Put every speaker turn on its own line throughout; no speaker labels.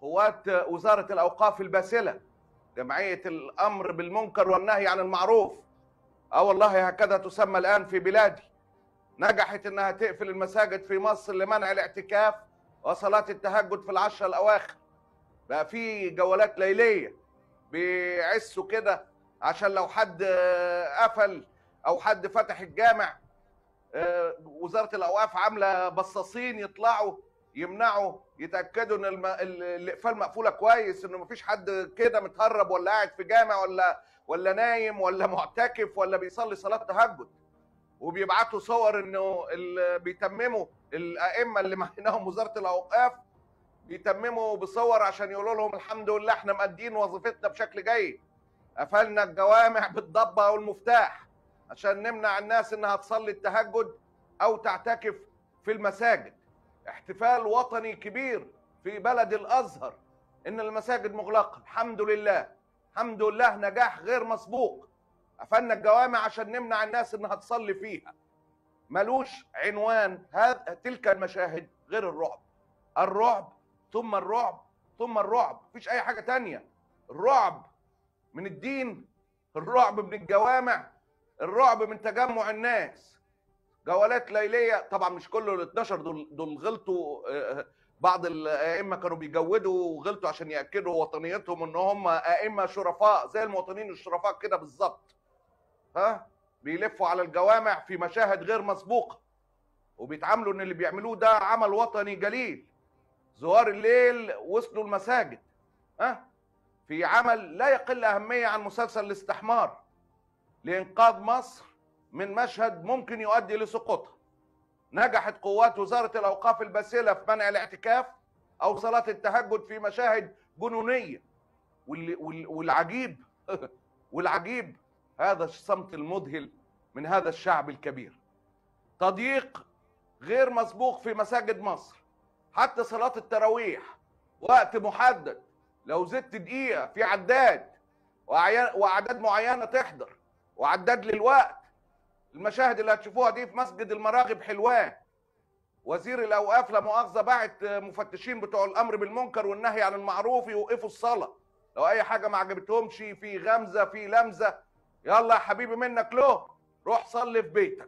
قوات وزاره الاوقاف الباسله جمعيه الامر بالمنكر والنهي عن المعروف اه والله هكذا تسمى الان في بلادي نجحت انها تقفل المساجد في مصر لمنع الاعتكاف وصلاه التهجد في العشره الاواخر بقى في جولات ليليه بيعسوا كده عشان لو حد آه، قفل او حد فتح الجامع آه، وزاره الاوقاف عامله بصاصين يطلعوا يمنعوا يتاكدوا ان الم... ال- الاقفال مقفوله كويس انه مفيش حد كده متهرب ولا قاعد في جامع ولا ولا نايم ولا معتكف ولا بيصلي صلاه تهجد وبيبعتوا صور انه ال- بيتمموا الائمه اللي معيناهم وزاره الاوقاف بيتمموا بصور عشان يقولوا لهم الحمد لله احنا مأدين وظيفتنا بشكل جيد قفلنا الجوامع بالضبه والمفتاح عشان نمنع الناس انها تصلي التهجد او تعتكف في المساجد احتفال وطني كبير في بلد الازهر ان المساجد مغلقه الحمد لله الحمد لله نجاح غير مسبوق قفلنا الجوامع عشان نمنع الناس انها تصلي فيها ملوش عنوان هذا تلك المشاهد غير الرعب الرعب ثم الرعب ثم الرعب مفيش اي حاجه تانية الرعب من الدين الرعب من الجوامع الرعب من تجمع الناس جولات ليليه طبعا مش كل ال 12 دول دول غلطوا آه، بعض الائمه كانوا بيجودوا وغلطوا عشان ياكدوا وطنيتهم ان هم ائمه شرفاء زي المواطنين الشرفاء كده بالظبط ها بيلفوا على الجوامع في مشاهد غير مسبوقه وبيتعاملوا ان اللي بيعملوه ده عمل وطني جليل زوار الليل وصلوا المساجد ها في عمل لا يقل اهميه عن مسلسل الاستحمار لانقاذ مصر من مشهد ممكن يؤدي لسقوطها نجحت قوات وزاره الاوقاف الباسله في منع الاعتكاف او صلاه التهجد في مشاهد جنونيه واللي- وال- والعجيب والعجيب هذا الصمت المذهل من هذا الشعب الكبير تضييق غير مسبوق في مساجد مصر حتى صلاة التراويح وقت محدد لو زدت دقيقة في عداد وأعيان- وأعداد معينة تحضر وعداد للوقت المشاهد اللي هتشوفوها دي في مسجد المراغب حلوان وزير الأوقاف لا مؤاخذة بعت مفتشين بتوع الأمر بالمنكر والنهي عن المعروف يوقفوا الصلاة لو أي حاجة ما عجبتهمش في غمزة في لمزة يلا يا حبيبي منك له روح صلي في بيتك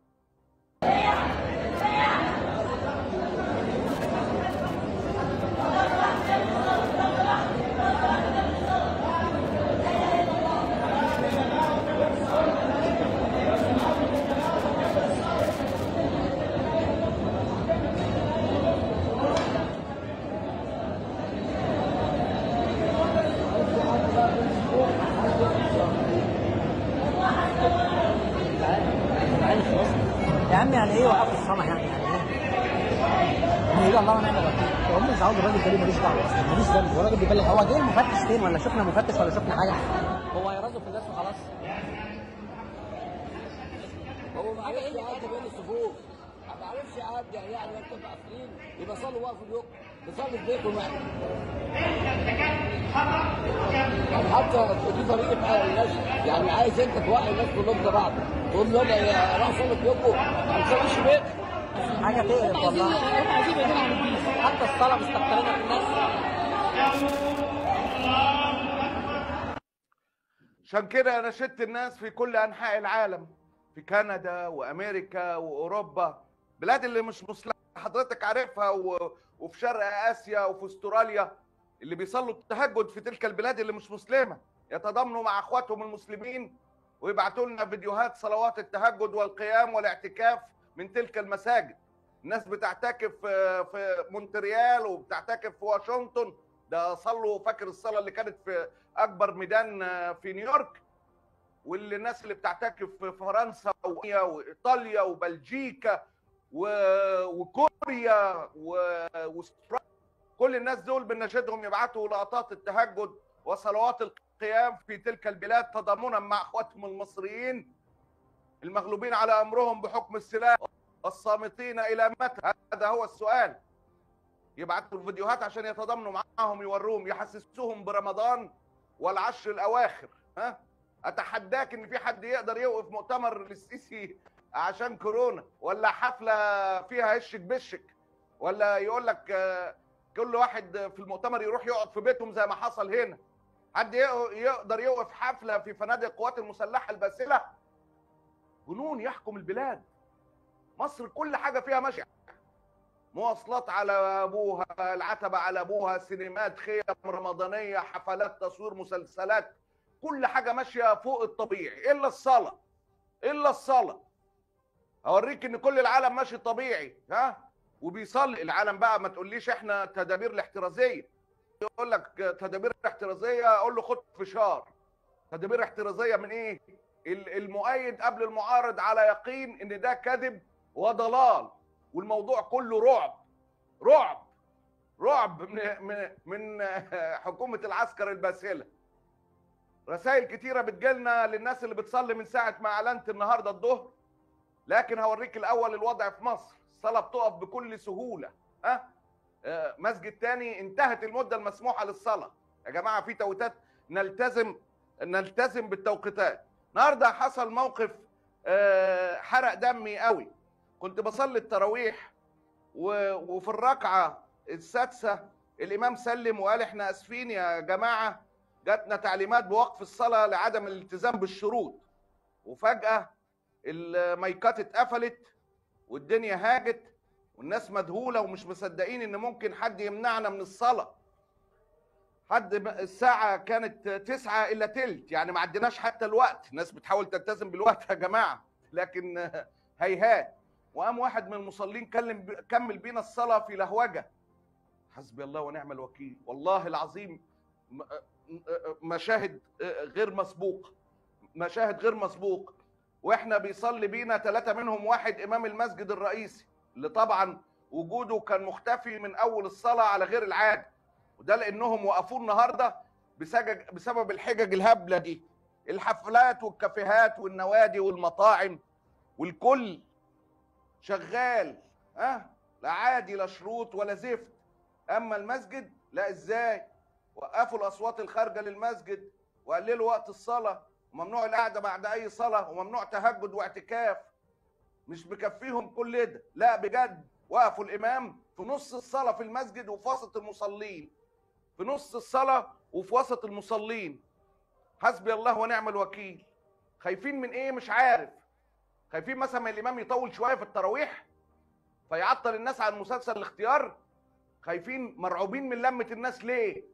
يا عم يعني ايه وقفوا الصلاه يعني يعني ايه؟ يقول الله ونعم الوكيل هم مش عاوز الراجل ده ليه ملوش دعوه اصلا ملوش ذنب هو الراجل بيبلغ هو جه المفتش فين ولا شفنا مفتش ولا شفنا حاجه هو هيرازوا في الناس وخلاص
هو ما عرفش يعدي بين الصفوف ما عرفش يعدي يعني لو كنت قافلين يبقى صلوا وقف اليوم بيصلي في بيته معنا حتى دي طريقه حال الناس يعني عايز انت توقع الناس كلهم زي بعض تقول لهم يا روح صلوا في بيتكم ما تصليش في بيتك
حاجه تقرف والله حتى الصلاه مستكترينها في الناس
عشان كده انا شدت الناس في كل انحاء العالم في كندا وامريكا واوروبا بلاد اللي مش مسلمه حضرتك عارفها و... وفي شرق اسيا وفي استراليا اللي بيصلوا التهجد في تلك البلاد اللي مش مسلمه يتضامنوا مع اخواتهم المسلمين ويبعتوا لنا فيديوهات صلوات التهجد والقيام والاعتكاف من تلك المساجد الناس بتعتكف في في مونتريال وبتعتكف في واشنطن ده صلوا فاكر الصلاه اللي كانت في اكبر ميدان في نيويورك واللي الناس اللي بتعتكف في فرنسا وإيطاليا وايطاليا وبلجيكا و- وكوريا و- واستراليا كل الناس دول بنشدهم يبعتوا لقطات التهجد وصلوات القيام في تلك البلاد تضامنا مع اخواتهم المصريين المغلوبين على امرهم بحكم السلاح والصامتين الى متى هذا هو السؤال يبعتوا الفيديوهات عشان يتضامنوا معاهم يوروهم يحسسوهم برمضان والعشر الاواخر ها اتحداك ان في حد يقدر يوقف مؤتمر للسيسي عشان كورونا ولا حفله فيها هشك بشك ولا يقول لك آه، كل واحد في المؤتمر يروح يقعد في بيتهم زي ما حصل هنا حد يق- يقدر يوقف حفله في فنادق القوات المسلحه الباسله جنون يحكم البلاد مصر كل حاجه فيها ماشيه مواصلات على ابوها العتبه على ابوها سينمات خيم رمضانيه حفلات تصوير مسلسلات كل حاجه ماشيه فوق الطبيعي الا الصلاه الا الصلاه اوريك ان كل العالم ماشي طبيعي ها وبيصلي العالم بقى ما تقوليش احنا تدابير الاحترازيه يقول لك تدابير احترازيه اقول له خد فشار تدابير احترازيه من ايه ال- المؤيد قبل المعارض على يقين ان ده كذب وضلال والموضوع كله رعب رعب رعب من من من حكومه العسكر الباسله رسائل كتيره بتجيلنا للناس اللي بتصلي من ساعه ما اعلنت النهارده الظهر لكن هوريك الاول الوضع في مصر الصلاه بتقف بكل سهوله ها آه، مسجد تاني انتهت المده المسموحه للصلاه يا جماعه في توقيتات نلتزم نلتزم بالتوقيتات النهارده حصل موقف آه، حرق دمي قوي كنت بصلي التراويح و- وفي الركعه السادسه الامام سلم وقال احنا اسفين يا جماعه جاتنا تعليمات بوقف الصلاه لعدم الالتزام بالشروط وفجاه المايكات اتقفلت والدنيا هاجت والناس مذهوله ومش مصدقين ان ممكن حد يمنعنا من الصلاه حد ب- الساعة كانت تسعة إلا تلت يعني ما عدناش حتى الوقت الناس بتحاول تلتزم بالوقت يا جماعة لكن آه، هيهات وقام واحد من المصلين كلم كمل بينا الصلاة في لهوجة حسبي الله ونعم الوكيل والله العظيم م- آه، آه، مشاهد آه، غير مسبوقة مشاهد غير مسبوق واحنا بيصلي بينا ثلاثة منهم واحد إمام المسجد الرئيسي اللي طبعا وجوده كان مختفي من أول الصلاة على غير العادة وده لانهم وقفوه النهارده بسجج بسبب الحجج الهبله دي الحفلات والكافيهات والنوادي والمطاعم والكل شغال ها أه؟ لا عادي لا شروط ولا زفت اما المسجد لا ازاي وقفوا الاصوات الخارجه للمسجد وقللوا وقت الصلاه وممنوع القعده بعد اي صلاه وممنوع تهجد واعتكاف مش مكفيهم كل ده لا بجد وقفوا الامام في نص الصلاه في المسجد وفي وسط المصلين في نص الصلاه وفي وسط المصلين حسبي الله ونعم الوكيل خايفين من ايه مش عارف خايفين مثلا من الامام يطول شويه في التراويح فيعطل الناس عن مسلسل الاختيار خايفين مرعوبين من لمه الناس ليه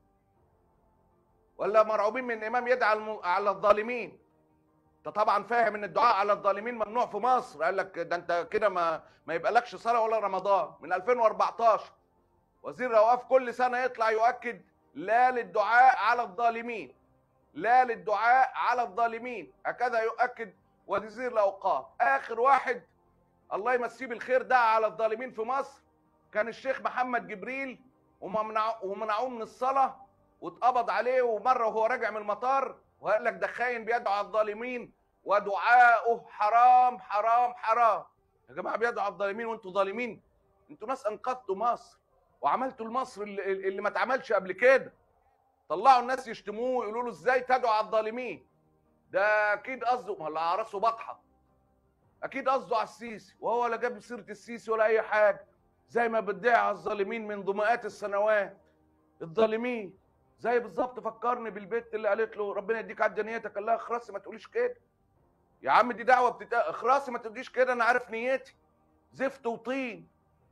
ولا مرعوبين من الامام يدعى الم- على الظالمين انت طبعا فاهم ان الدعاء على الظالمين ممنوع في مصر قال لك ده انت كده ما ما يبقالكش صلاه ولا رمضان من 2014 وزير الاوقاف كل سنه يطلع يؤكد لا للدعاء على الظالمين لا للدعاء على الظالمين هكذا يؤكد وزير الاوقاف اخر واحد الله يمسيه بالخير دعا على الظالمين في مصر كان الشيخ محمد جبريل وممنع- ومنعوه من الصلاه واتقبض عليه ومره وهو راجع من المطار وقال لك ده خاين بيدعو على الظالمين ودعاؤه حرام حرام حرام يا جماعه بيدعو على الظالمين وانتوا ظالمين انتوا ناس انقذتوا مصر وعملتوا لمصر اللي, اللي ما اتعملش قبل كده طلعوا الناس يشتموه ويقولوا له ازاي تدعو على الظالمين ده اكيد قصده ما اللي على راسه بطحه اكيد قصده على السيسي وهو لا جاب سيره السيسي ولا اي حاجه زي ما بتدعي على الظالمين من مئات السنوات الظالمين زي بالظبط فكرني بالبت اللي قالت له ربنا يديك على نيتك قال لها اخرسي ما تقوليش كده يا عم دي دعوه بتتق... اخرسي ما تقوليش كده انا عارف نيتي زفت وطين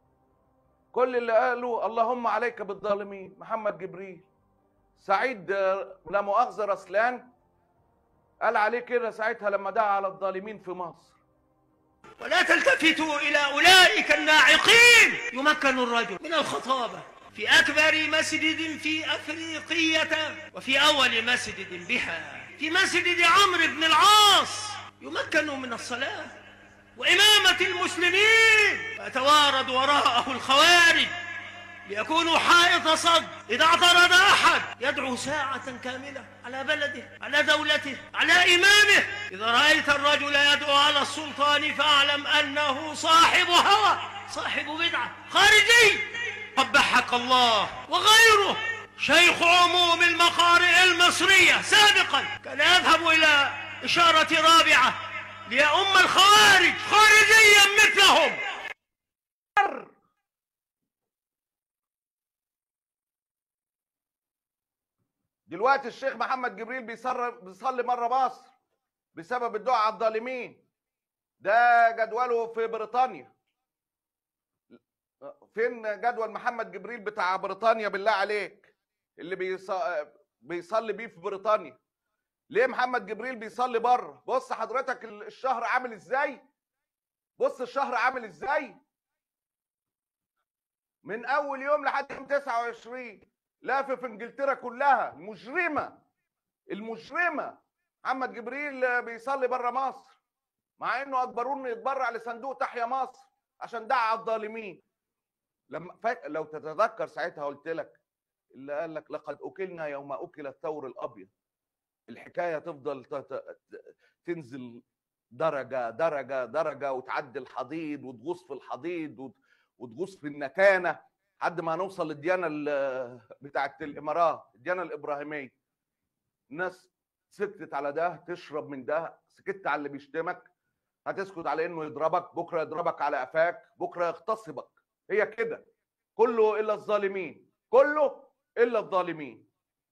كل اللي قالوا اللهم عليك بالظالمين محمد جبريل سعيد آه، لا مؤاخذه رسلان قال عليه كده ساعتها لما دعا على الظالمين في مصر
ولا تلتفتوا إلى أولئك الناعقين يمكن الرجل من الخطابة في أكبر مسجد في أفريقية وفي أول مسجد بها في مسجد عمرو بن العاص يمكن من الصلاة وإمامة المسلمين فيتوارد وراءه الخوارج ليكونوا حائط صد إذا اعترض أحد يدعو ساعة كاملة على بلده على دولته على إمامه إذا رأيت الرجل يدعو على السلطان فاعلم أنه صاحب هوى صاحب بدعة خارجي قبحك الله وغيره شيخ عموم المقارئ المصرية سابقا كان يذهب إلى إشارة رابعة ليؤم الخوارج خارجيا مثلهم
دلوقتي الشيخ محمد جبريل بيصر بيصلي مره مصر بسبب الدعاء على الظالمين ده جدوله في بريطانيا فين جدول محمد جبريل بتاع بريطانيا بالله عليك اللي بيص... بيصلي بيه في بريطانيا ليه محمد جبريل بيصلي بره بص حضرتك الشهر عامل ازاي بص الشهر عامل ازاي من اول يوم لحد يوم 29 لافف في انجلترا كلها المجرمه المجرمه محمد جبريل بيصلي بره مصر مع انه اجبروه انه يتبرع لصندوق تحيا مصر عشان دعا الظالمين لما ف... لو تتذكر ساعتها قلت لك اللي قال لك لقد اكلنا يوم اكل الثور الابيض الحكايه تفضل ت... ت... تنزل درجه درجه درجه وتعدي الحضيض وتغوص في الحضيض وت... وتغوص في النتانه لحد ما هنوصل للديانه ال... بتاعت الامارات الديانه الابراهيميه الناس سكتت على ده تشرب من ده سكت على اللي بيشتمك هتسكت على انه يضربك بكره يضربك على قفاك بكره يغتصبك هي كده كله الا الظالمين كله الا الظالمين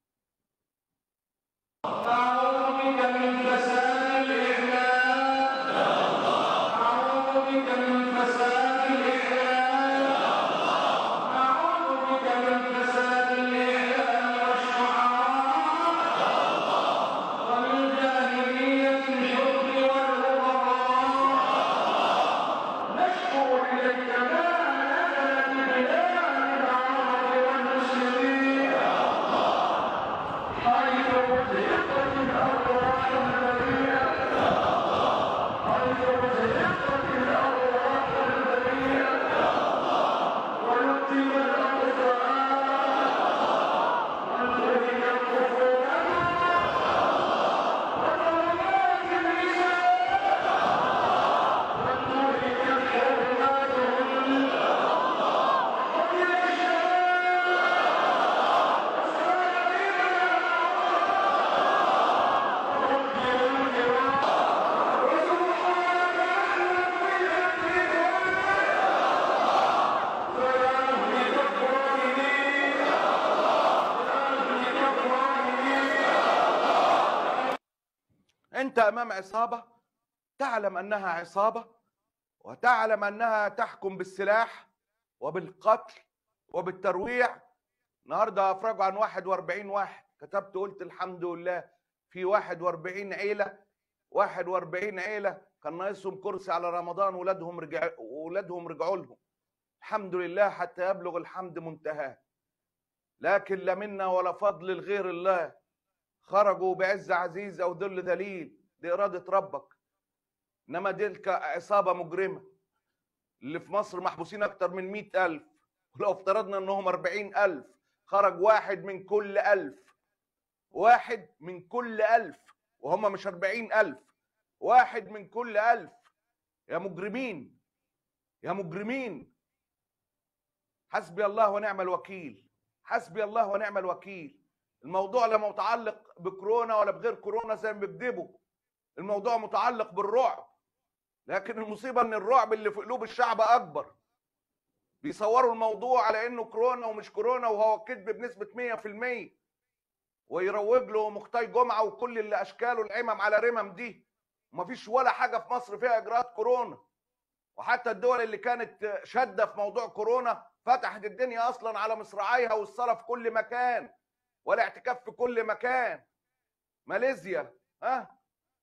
انت امام عصابه تعلم انها عصابه وتعلم انها تحكم بالسلاح وبالقتل وبالترويع النهارده افرجوا عن 41 واحد كتبت قلت الحمد لله في 41 عيله 41 عيله كان ناقصهم كرسي على رمضان ولادهم رجع ولادهم رجعوا لهم الحمد لله حتى يبلغ الحمد منتهاه لكن لا منا ولا فضل لغير الله خرجوا بعز عزيز او ذل ذليل دي اراده ربك انما تلك عصابه مجرمه اللي في مصر محبوسين اكتر من مئة ألف ولو افترضنا انهم أربعين ألف خرج واحد من كل ألف واحد من كل ألف وهم مش أربعين ألف واحد من كل ألف يا مجرمين يا مجرمين حسبي الله ونعم الوكيل حسبي الله ونعم الوكيل الموضوع لا متعلق بكورونا ولا بغير كورونا زي ما بيكذبوا الموضوع متعلق بالرعب لكن المصيبه ان الرعب اللي في قلوب الشعب اكبر بيصوروا الموضوع على انه كورونا ومش كورونا وهو كذب بنسبه 100% ويروج له مختاي جمعه وكل اللي اشكاله العمم على رمم دي ومفيش ولا حاجه في مصر فيها اجراءات كورونا وحتى الدول اللي كانت شاده في موضوع كورونا فتحت الدنيا اصلا على مصراعيها والصلاه في كل مكان والاعتكاف في كل مكان ماليزيا ها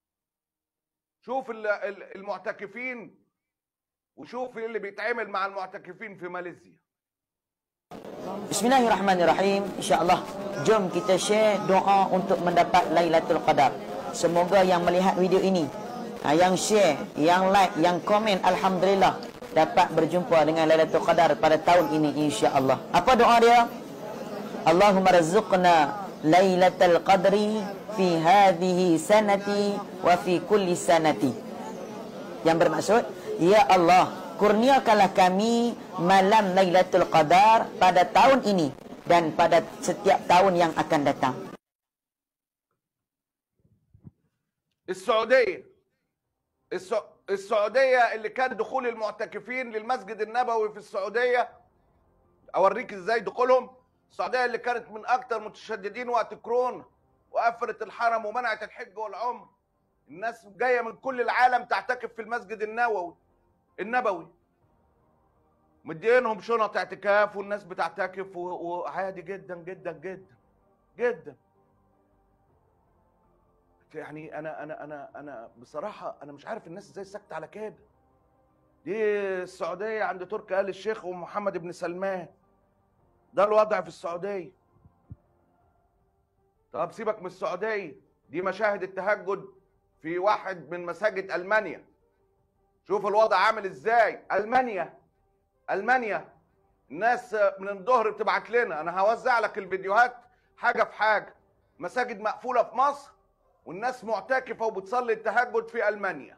شوف ال- ال- المعتكفين وشوف اللي بيتعمل مع المعتكفين في ماليزيا
Bismillahirrahmanirrahim. InsyaAllah, jom kita share doa untuk mendapat Lailatul Qadar. Semoga yang melihat video ini, ah, yang share, yang like, yang komen, Alhamdulillah, dapat berjumpa dengan Lailatul Qadar pada tahun ini insyaAllah. Apa doa dia? Allahumma razzuqna Lailatul Qadri fi hadhihi sanati wa fi kulli sanati. Yang bermaksud, Ya Allah, kurniakanlah kami malam Lailatul Qadar pada tahun ini dan pada setiap tahun yang akan datang.
السعوديه السع- السعوديه اللي كان دخول المعتكفين للمسجد النبوي في السعوديه اوريك ازاي دخولهم السعوديه اللي كانت من اكثر متشددين وقت كورونا وقفلت الحرم ومنعت الحج والعمر الناس جايه من كل العالم تعتكف في المسجد النووي النبوي مدينهم شنط اعتكاف والناس بتعتكف و- وعادي جدا جدا جدا جدا يعني انا انا انا انا بصراحه انا مش عارف الناس ازاي ساكته على كده دي السعوديه عند تركي آل الشيخ ومحمد بن سلمان ده الوضع في السعوديه طب سيبك من السعوديه دي مشاهد التهجد في واحد من مساجد المانيا شوف الوضع عامل ازاي المانيا المانيا الناس من الظهر بتبعت لنا انا هوزع لك الفيديوهات حاجه في حاجه مساجد مقفوله في مصر والناس معتكفه وبتصلي التهجد في المانيا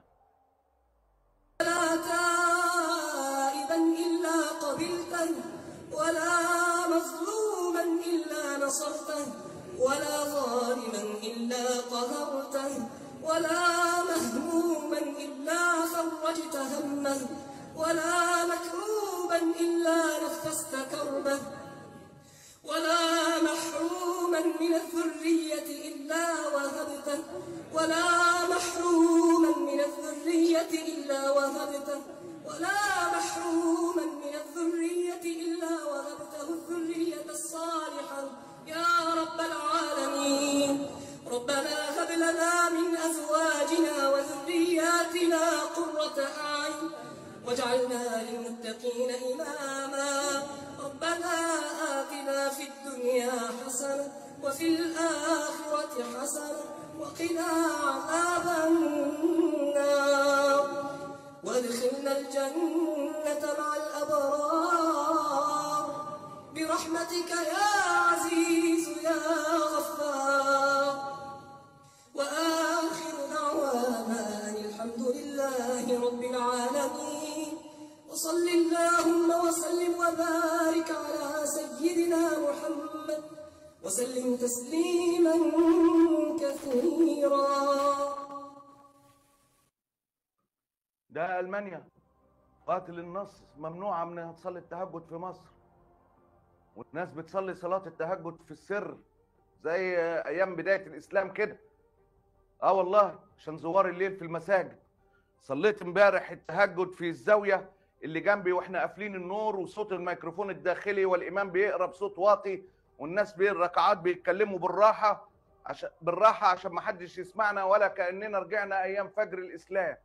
لا تائبا إلا قبلته ولا مظلوما إلا نصرته ولا ظالما إلا قهرته ولا مهموما إلا فرجت همه ولا مكروبا إلا نفست كربه ولا محروما من الذرية إلا وهبته ولا محروما من الذرية إلا وهبته ولا محروما من الذرية إلا وهبته الذرية الصالحة يا رب العالمين ربنا هب لنا من أزواجنا وذرياتنا قرة أعين واجعلنا للمتقين إماما ربنا آتنا في الدنيا حسنة وفي الآخرة حسنة وقنا عذاب النار وادخلنا الجنة مع الأبرار برحمتك يا عزيز يا غفار وآخر دعوانا أن الحمد لله رب العالمين وصل اللهم وسلم وبارك على سيدنا محمد وسلم تسليما كثيرا
ده المانيا قاتل النص ممنوعه من انها تصلي التهجد في مصر والناس بتصلي صلاه التهجد في السر زي ايام بدايه الاسلام كده اه والله عشان زوار الليل في المساجد صليت امبارح التهجد في الزاويه اللي جنبي واحنا قافلين النور وصوت الميكروفون الداخلي والامام بيقرا بصوت واطي والناس بين الركعات بيتكلموا بالراحه عشان بالراحه عشان ما حدش يسمعنا ولا كاننا رجعنا ايام فجر الاسلام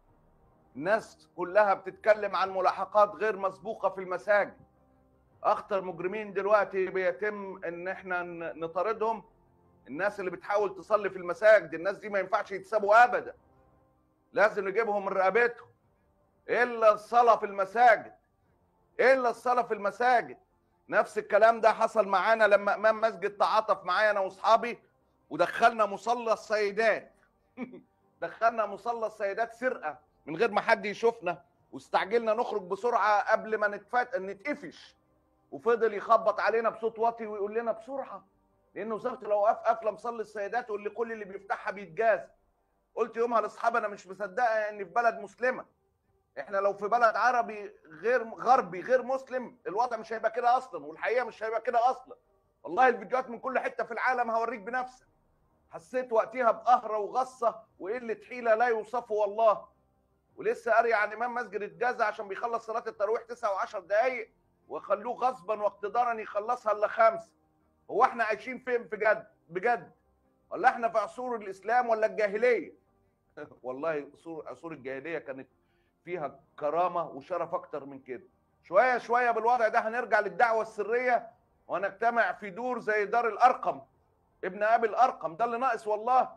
الناس كلها بتتكلم عن ملاحقات غير مسبوقه في المساجد اخطر مجرمين دلوقتي بيتم ان احنا ن- نطاردهم الناس اللي بتحاول تصلي في المساجد الناس دي ما ينفعش يتسابوا ابدا لازم نجيبهم من رقبتهم الا الصلاه في المساجد الا الصلاه في المساجد نفس الكلام ده حصل معانا لما امام مسجد تعاطف معايا انا واصحابي ودخلنا مصلى السيدات دخلنا مصلى السيدات سرقه من غير ما حد يشوفنا واستعجلنا نخرج بسرعه قبل ما نتفت... نتقفش وفضل يخبط علينا بصوت واطي ويقول لنا بسرعه لان وزاره الاوقاف قافله مصلي السيدات واللي كل اللي بيفتحها بيتجاز قلت يومها لاصحابي انا مش مصدقه اني في بلد مسلمه احنا لو في بلد عربي غير غربي غير مسلم الوضع مش هيبقى كده اصلا والحقيقه مش هيبقى كده اصلا والله الفيديوهات من كل حته في العالم هوريك بنفسك حسيت وقتها بقهره وغصه وقله حيله لا يوصف والله ولسه قاري عن امام مسجد الجازة عشان بيخلص صلاه التراويح 9 و10 دقائق وخلوه غصبا واقتدارا يخلصها الا خمسه هو احنا عايشين فين بجد بجد ولا احنا في عصور الاسلام ولا الجاهليه والله عصور عصور الجاهليه كانت فيها كرامه وشرف اكتر من كده شويه شويه بالوضع ده هنرجع للدعوه السريه ونجتمع في دور زي دار الارقم ابن ابي الارقم ده اللي ناقص والله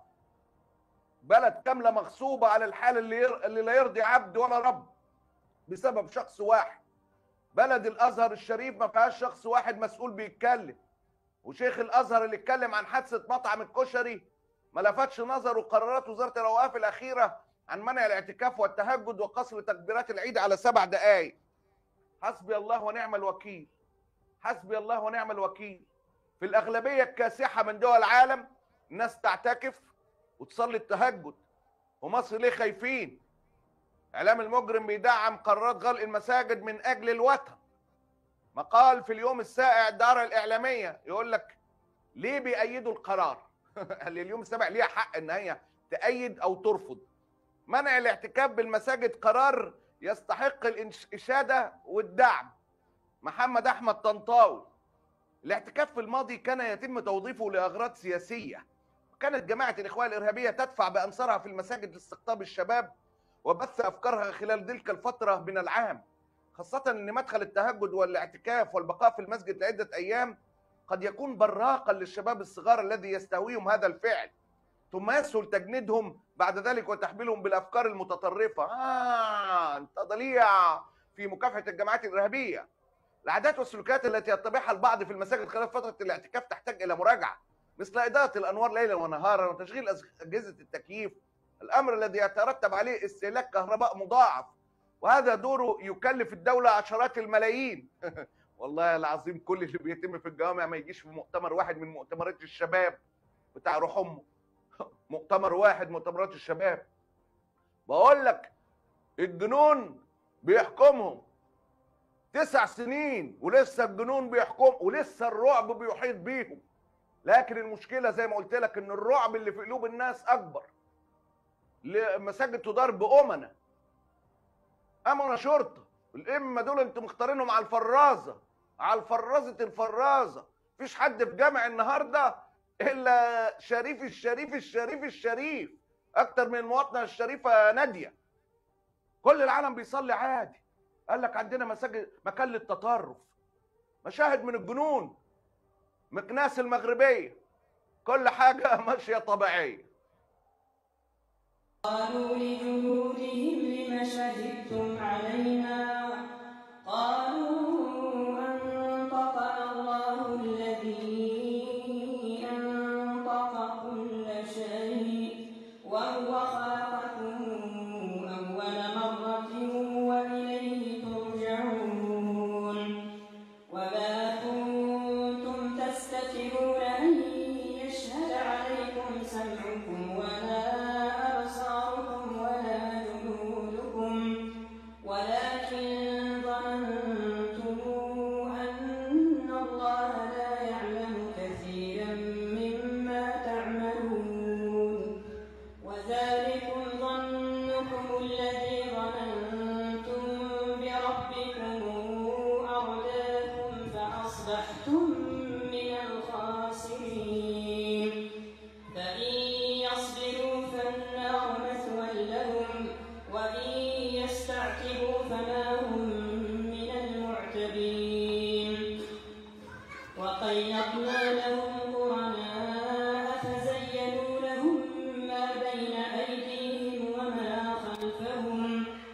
بلد كامله مغصوبه على الحال اللي ير... اللي لا يرضي عبد ولا رب بسبب شخص واحد بلد الازهر الشريف ما فيهاش شخص واحد مسؤول بيتكلم وشيخ الازهر اللي اتكلم عن حادثه مطعم الكشري ما لفتش نظره قرارات وزاره الاوقاف الاخيره عن منع الاعتكاف والتهجد وقصر تكبيرات العيد على سبع دقائق حسبي الله ونعم الوكيل حسبي الله ونعم الوكيل في الاغلبيه الكاسحه من دول العالم الناس تعتكف وتصلي التهجد ومصر ليه خايفين اعلام المجرم بيدعم قرارات غلق المساجد من اجل الوطن مقال في اليوم السائع الدار الاعلاميه يقول لك ليه بيأيدوا القرار؟ قال لي اليوم السابع ليها حق ان هي تأيد او ترفض. منع الاعتكاف بالمساجد قرار يستحق الاشاده والدعم. محمد احمد طنطاوي الاعتكاف في الماضي كان يتم توظيفه لاغراض سياسيه. كانت جماعه الاخوان الارهابيه تدفع بانصارها في المساجد لاستقطاب الشباب وبث افكارها خلال تلك الفتره من العام. خاصه ان مدخل التهجد والاعتكاف والبقاء في المسجد لعده ايام قد يكون براقا للشباب الصغار الذي يستهويهم هذا الفعل ثم يسهل تجنيدهم بعد ذلك وتحميلهم بالافكار المتطرفه اه انت ضليع في مكافحه الجماعات الارهابيه العادات والسلوكيات التي يتبعها البعض في المساجد خلال فتره الاعتكاف تحتاج الى مراجعه مثل اضاءه الانوار ليلا ونهارا وتشغيل أز- اجهزه التكييف الامر الذي يترتب عليه استهلاك كهرباء مضاعف وهذا دوره يكلف الدوله عشرات الملايين والله العظيم كل اللي بيتم في الجوامع ما يجيش في مؤتمر واحد من مؤتمرات الشباب بتاع روح امه مؤتمر واحد مؤتمرات الشباب بقول لك الجنون بيحكمهم تسع سنين ولسه الجنون بيحكم ولسه الرعب بيحيط بيهم لكن المشكله زي ما قلت لك ان الرعب اللي في قلوب الناس اكبر المساجد تدار بامنه امنه شرطه الامه دول انتوا مختارينهم على الفرازه على الفرازه الفرازه مفيش حد في جامع النهارده الا شريف الشريف الشريف الشريف اكتر من المواطنه الشريفه ناديه كل العالم بيصلي عادي قال لك عندنا مساجد مكان للتطرف مشاهد من الجنون مكناس المغربيه كل حاجه ماشيه طبيعيه
قالوا لجنودهم لم شهدتم علينا قالوا أنطقنا الله الذي أنطق كل شيء وهو خلقكم أول مرة وإليه ترجعون وما كنتم تستترون أن يشهد عليكم سمعكم ولا أبصاركم ولا جنودكم ولكن ظننتم أن الله لا يعلم كثيرا مما تعملون وذلكم ظنكم الذي ظننتم بربكم أرداكم فأصبحتم من الخاسرين فإن يصبروا فالنار مثوى لهم وإن يستعتبوا فما هم من المعتبين وقيضنا لهم قرناء فزينوا لهم ما بين أيديهم وما خلفهم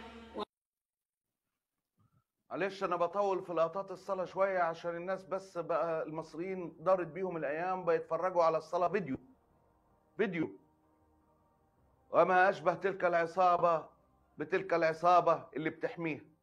معلش انا بطول في لقطات الصلاه شويه عشان الناس بس بقى المصريين دارت بيهم الايام بيتفرجوا على الصلاه فيديو فيديو وما اشبه تلك العصابه بتلك العصابه اللي بتحميها